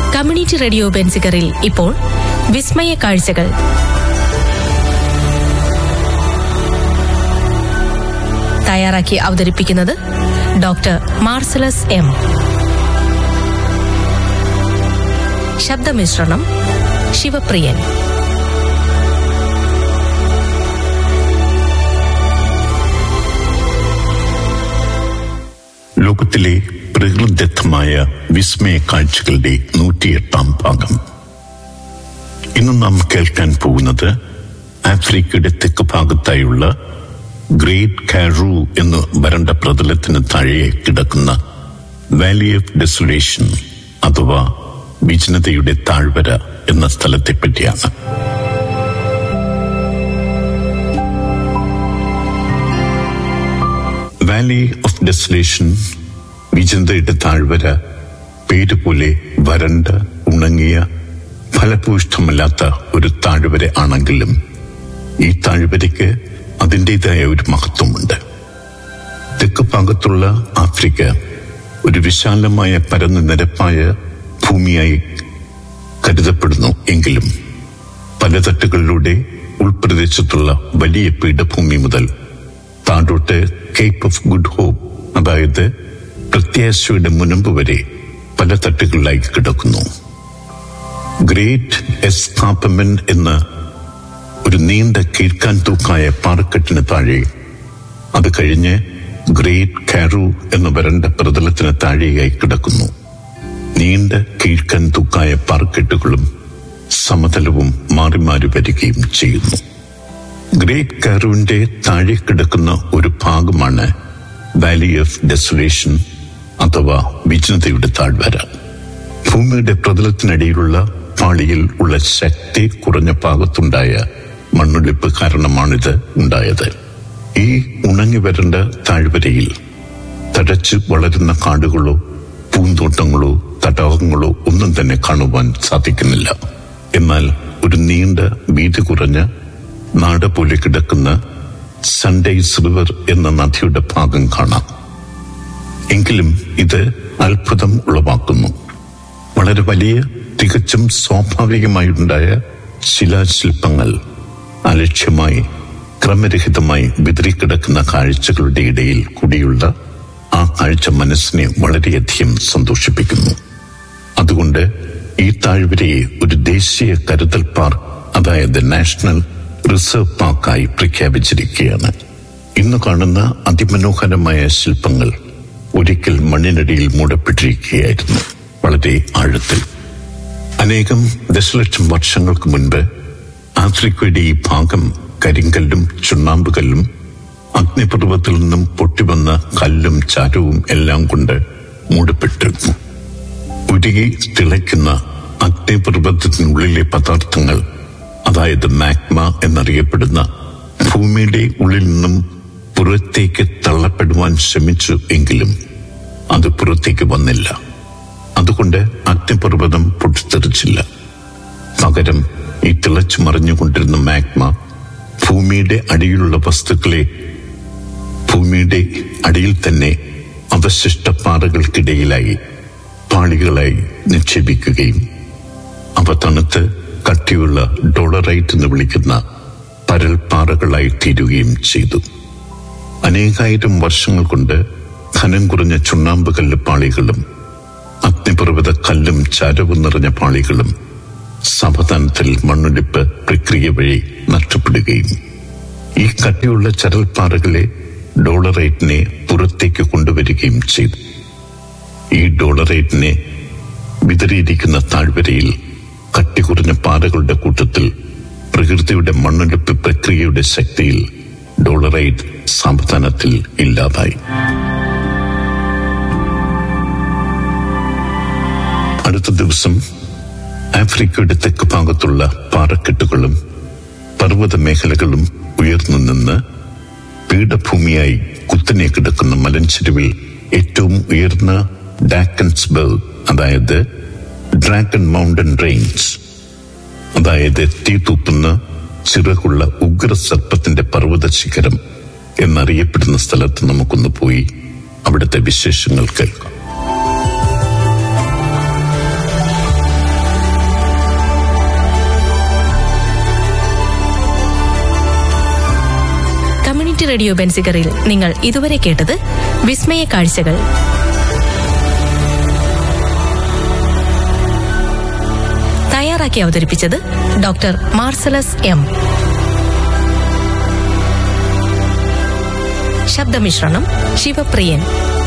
community radio ബെൻസിക്കറിൽ ഇപ്പോൾ വിസ്മയ കാഴ്ചകൾ തയ്യാറാക്കി അവതരിപ്പിക്കുന്നത് ഡോക്ടർ മാർസലസ് എം ശബ്ദമിശ്രണം ശിവപ്രിയൻ ലോകത്തിലെ പ്രകൃതിദത്തമായ വിസ്മയ കാഴ്ചകളുടെ നൂറ്റിയെട്ടാം ഭാഗം ഇന്ന് നാം കേൾക്കാൻ പോകുന്നത് ആഫ്രിക്കയുടെ തെക്ക് ഭാഗത്തായുള്ള ഗ്രേറ്റ് കാറു എന്ന് വരണ്ട പ്രതലത്തിന് താഴെ കിടക്കുന്ന വാലി ഓഫ് ഡെസൊലേഷൻ അഥവാ വിജനതയുടെ താഴ്വര എന്ന സ്ഥലത്തെ പറ്റിയാണ് വാലി ഓഫ് ഡെസലേഷൻ വിജന്തയുടെ താഴ്വര പേര് പോലെ വരണ്ട ഉണങ്ങിയ ഫലഭൂഷ്ടമല്ലാത്ത ഒരു താഴ്വര ആണെങ്കിലും ഈ താഴ്വരയ്ക്ക് അതിൻ്റെതായ ഒരു മഹത്വമുണ്ട് തെക്ക് ഭാഗത്തുള്ള ആഫ്രിക്ക ഒരു വിശാലമായ പരന്ന നിരപ്പായ ഭൂമിയായി കരുതപ്പെടുന്നു എങ്കിലും പല തട്ടുകളിലൂടെ ഉൾപ്രദേശത്തുള്ള വലിയ പീഠഭൂമി മുതൽ താഴോട്ട് കേപ്പ് ഓഫ് ഗുഡ് ഹോപ്പ് അതായത് പ്രത്യാശയുടെ മുനമ്പ് വരെ പല തട്ടുകളിലായി കിടക്കുന്നു ഗ്രേറ്റ് എസ്കാപ്പമെന്റ് എന്ന ഒരു നീണ്ട കീഴ്ക്കാൻ തൂക്കായ പാറക്കെട്ടിന് താഴെ അത് കഴിഞ്ഞ് ഗ്രേറ്റ് കാറു എന്ന വരണ്ട പ്രതലത്തിന് താഴെയായി കിടക്കുന്നു നീണ്ട കീഴ്ക്കാൻ തൂക്കായ പാറക്കെട്ടുകളും സമതലവും മാറി മാറി വരികയും ചെയ്യുന്നു ഗ്രേറ്റ് കാറുവിന്റെ താഴെ കിടക്കുന്ന ഒരു ഭാഗമാണ് വാലി ഓഫ് ഡെസൊലേഷൻ അഥവാ വിജനതയുടെ താഴ്വര ഭൂമിയുടെ പ്രതലത്തിനടിയിലുള്ള പാളിയിൽ ഉള്ള ശക്തി കുറഞ്ഞ ഭാഗത്തുണ്ടായ മണ്ണൊലിപ്പ് കാരണമാണിത് ഉണ്ടായത് ഈ ഉണങ്ങി വരേണ്ട താഴ്വരയിൽ തഴച്ചു വളരുന്ന കാടുകളോ പൂന്തോട്ടങ്ങളോ തടാകങ്ങളോ ഒന്നും തന്നെ കാണുവാൻ സാധിക്കുന്നില്ല എന്നാൽ ഒരു നീണ്ട വീതി കുറഞ്ഞ നാട് പോലെ കിടക്കുന്ന സൺഡേസ് റിവർ എന്ന നദിയുടെ ഭാഗം കാണാം എങ്കിലും ഇത് അത്ഭുതം ഉളവാക്കുന്നു വളരെ വലിയ തികച്ചും സ്വാഭാവികമായുണ്ടായ ശിലാശില്പങ്ങൾ അലക്ഷ്യമായി ക്രമരഹിതമായി വിതറിക്കിടക്കുന്ന കാഴ്ചകളുടെ ഇടയിൽ കൂടിയുള്ള ആ കാഴ്ച മനസ്സിനെ വളരെയധികം സന്തോഷിപ്പിക്കുന്നു അതുകൊണ്ട് ഈ താഴ്വരയെ ഒരു ദേശീയ കരുതൽ പാർക്ക് അതായത് നാഷണൽ റിസർവ് പാർക്കായി പ്രഖ്യാപിച്ചിരിക്കുകയാണ് ഇന്ന് കാണുന്ന അതിമനോഹരമായ ശില്പങ്ങൾ ഒരിക്കൽ മണ്ണിനടിയിൽ മൂടപ്പെട്ടിരിക്കുകയായിരുന്നു വളരെ ആഴത്തിൽ അനേകം ദശലക്ഷം വർഷങ്ങൾക്ക് മുൻപ് ആഫ്രിക്കയുടെ ഈ ഭാഗം കരിങ്കല്ലും ചുണ്ണാമ്പുകല്ലും അഗ്നിപർവ്വത്തിൽ നിന്നും പൊട്ടിവന്ന കല്ലും ചാരവും എല്ലാം കൊണ്ട് മൂടപ്പെട്ടിരുന്നു ഉരുകി തിളയ്ക്കുന്ന അഗ്നിപർവ്വതത്തിനുള്ളിലെ പദാർത്ഥങ്ങൾ അതായത് മാഗ്മ എന്നറിയപ്പെടുന്ന ഭൂമിയുടെ ഉള്ളിൽ നിന്നും പുറത്തേക്ക് തള്ളപ്പെടുവാൻ ശ്രമിച്ചു എങ്കിലും അത് പുറത്തേക്ക് വന്നില്ല അതുകൊണ്ട് അഗ്നിപർവ്വതം പൊട്ടിത്തെറിച്ചില്ല പകരം ഈ തിളച്ചു മറിഞ്ഞുകൊണ്ടിരുന്ന മാഗ്മ ഭൂമിയുടെ അടിയിലുള്ള വസ്തുക്കളെ ഭൂമിയുടെ അടിയിൽ തന്നെ അവശിഷ്ട പാറകൾക്കിടയിലായി പാളികളായി നിക്ഷേപിക്കുകയും അവ തണുത്ത് കട്ടിയുള്ള ഡോളറൈറ്റ് എന്ന് വിളിക്കുന്ന പരൽപ്പാറകളായി തീരുകയും ചെയ്തു അനേകായിരം വർഷങ്ങൾ കൊണ്ട് ഖനം കുറഞ്ഞ ചുണ്ണാമ്പ് കല്ല് പാളികളും അഗ്നിപർവ്വത കല്ലും ചാരവും നിറഞ്ഞ പാളികളും സാവധാനത്തിൽ മണ്ണൊലിപ്പ് പ്രക്രിയ വഴി നഷ്ടപ്പെടുകയും ഈ കട്ടിയുള്ള ചരൽപ്പാറകളെ ഡോളറൈറ്റിനെ പുറത്തേക്ക് കൊണ്ടുവരികയും ചെയ്തു ഈ ഡോളറൈറ്റിനെ വിതറിയിരിക്കുന്ന താഴ്വരയിൽ കട്ടി കുറഞ്ഞ പാറകളുടെ കൂട്ടത്തിൽ പ്രകൃതിയുടെ മണ്ണൊലിപ്പ് പ്രക്രിയയുടെ ശക്തിയിൽ ഡോളറൈറ്റ് സാവധാനത്തിൽ ഇല്ലാതായി അടുത്ത ദിവസം ആഫ്രിക്കയുടെ തെക്ക് ഭാഗത്തുള്ള പാറക്കെട്ടുകളും പർവ്വത മേഖലകളും ഉയർന്നു നിന്ന് പീഠഭൂമിയായി കുത്തനെ കിടക്കുന്ന മലഞ്ചെരുവിൽ ഏറ്റവും ഉയർന്ന ഡാക്കൻസ്ബർഗ് അതായത് ഡ്രാഗൺ മൗണ്ടൻ റേഞ്ച് അതായത് തീ തൂപ്പുന്ന ചിറകുള്ള ഉഗ്ര സർപ്പത്തിന്റെ പർവ്വത ശിഖരം എന്നറിയപ്പെടുന്ന സ്ഥലത്ത് നമുക്കൊന്ന് പോയി അവിടുത്തെ വിശേഷങ്ങൾ കേൾക്കാം റേഡിയോ ബെൻസിഗറിൽ നിങ്ങൾ ഇതുവരെ കേട്ടത് വിസ്മയ കാഴ്ചകൾ തയ്യാറാക്കി അവതരിപ്പിച്ചത് ഡോക്ടർ മാർസലസ് എം ശബ്ദമിശ്രണം ശിവപ്രിയൻ